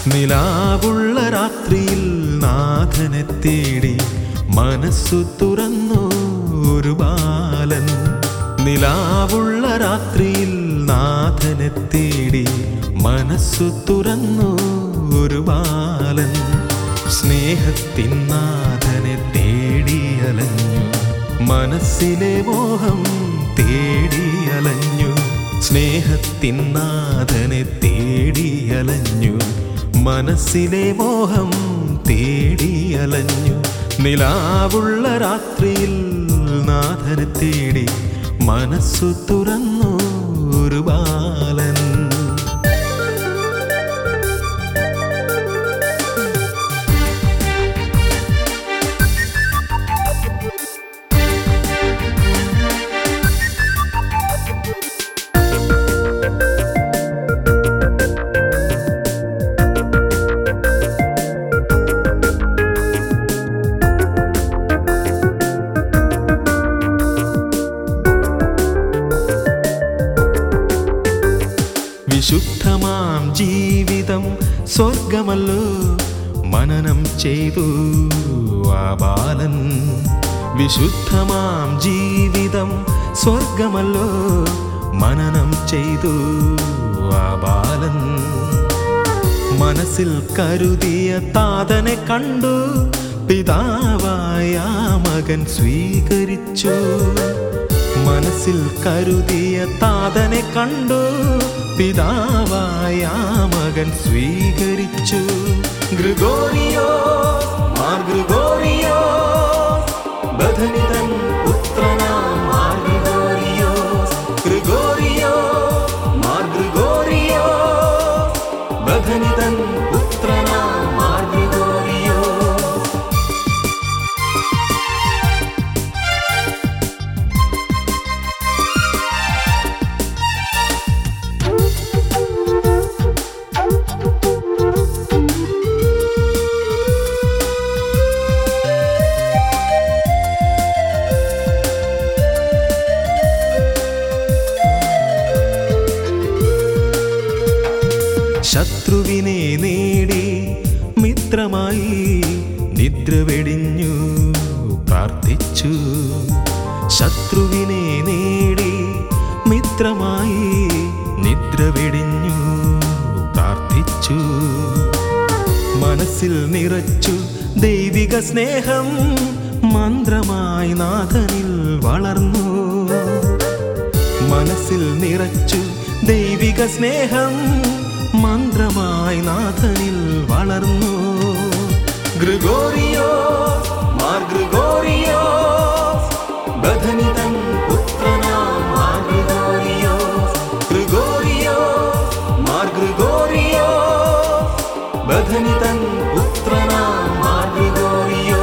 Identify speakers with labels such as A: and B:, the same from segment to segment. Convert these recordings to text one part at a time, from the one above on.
A: നിലാവുള്ള രാത്രിയിൽ നാഥനെ തേടി മനസ്സു തുറന്നു ഒരു ബാലൻ നിലാവുള്ള രാത്രിയിൽ നാഥനെ തേടി മനസ്സു തുറന്നു ഒരു ബാലൻ സ്നേഹത്തിൻ നാഥനെ തേടി അലഞ്ഞു മനസ്സിലെ മോഹം തേടി അലഞ്ഞു സ്നേഹത്തിൻ നാഥനെ തേടി അലഞ്ഞു മനസ്സിലെ മോഹം തേടി അലഞ്ഞു നിലാവുള്ള രാത്രിയിൽ നാഥനെ തേടി മനസ്സു തുറന്നു ഒരു ബാലൻ വിശുദ്ധമാം ജീവിതം സ്വർഗമല്ലോ മനനം ചെയ്തു ആ ബാലൻ വിശുദ്ധമാം ജീവിതം സ്വർഗമല്ലോ മനനം ചെയ്തു ആ ബാലൻ മനസ്സിൽ കരുതിയ താതനെ കണ്ടു പിതാവായ ആ മകൻ സ്വീകരിച്ചു മനസ്സിൽ കരുതിയ താതനെ കണ്ടു പിതാവായ ആ മകൻ സ്വീകരിച്ചു ഗ്രിഗോറിയോ മാർ ഗ്രിഗോറിയോ ബധനിതൻ പുത്രനാം മാർ ഗ്രിഗോറിയോ ഗ്രിഗോറിയോ മാർ ഗ്രിഗോറിയോ ബധനിതൻ പുത്രനാം മാർ ഗ്രിഗോറിയോ ശത്രുവിനെ നേടി മിത്രമായി നിദ്ര വെടിഞ്ഞു പ്രാർത്ഥിച്ചു ശത്രുവിനെ നേടി മിത്രമായി നിദ്ര വെടിഞ്ഞു പ്രാർത്ഥിച്ചു മനസ്സിൽ നിറച്ചു ദൈവിക സ്നേഹം മന്ത്രമായി നാഥനിൽ വളർന്നു മനസ്സിൽ നിറച്ചു ദൈവിക സ്നേഹം മന്ത്രമായി നാഥനിൽ വളർന്നു ഗ്രിഗോറിയോ മാർ ഗ്രിഗോറിയോ ബധനിതൻ പുത്രനാം മാർ ഗ്രിഗോറിയോ ഗ്രിഗോറിയോ മാർ ഗ്രിഗോറിയോ ബധനിതൻ പുത്രനാം മാർ ഗ്രിഗോറിയോ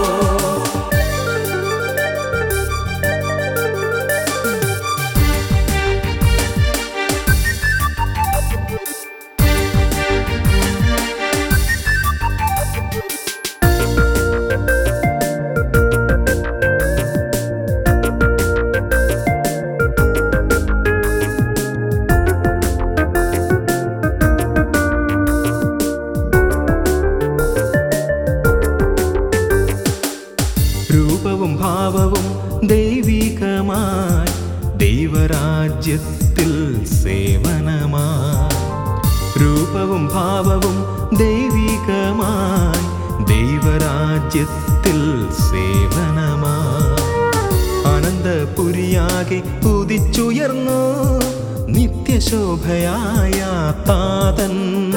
A: രൂപവും ഭാവവും ദൈവികമായി ദൈവരാജ്യത്തിൽ സേവനമായി രൂപവും ഭാവവും ദൈവികമായി ദൈവരാജ്യത്തിൽ സേവനമായി അനന്തപുരിയാകെ ഉദിച്ചുയർന്നു നിത്യശോഭയായ താതൻ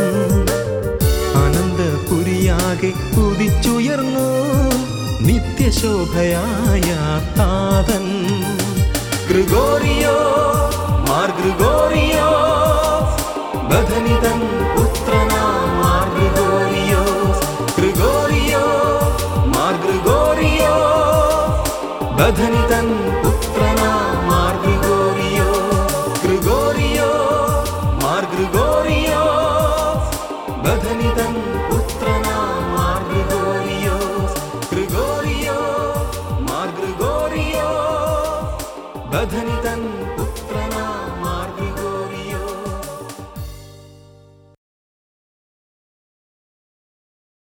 A: അനന്തപുരിയാകെ ഉദിച്ചുയർന്നു നിത്യശോഭയായ താതൻ ഗ്രിഗോറിയോ മാർ ഗ്രിഗോറിയോ ബധനിതൻ പുത്രനാം മാർ ഗ്രിഗോറിയോ ഗ്രിഗോറിയോ മാർ ഗ്രിഗോറിയോ ബധനിതൻ പുത്രനാം മാർ ഗ്രിഗോറിയോ ഗ്രിഗോറിയോ മാർ ഗ്രിഗോറിയോ ബധനിതൻ പുത്രനാം മാർ ഗ്രിഗോറിയോ ഗ്രിഗോറിയോ മാർ ഗ്രിഗോറിയോ ബധനിതൻ പുത്രനാം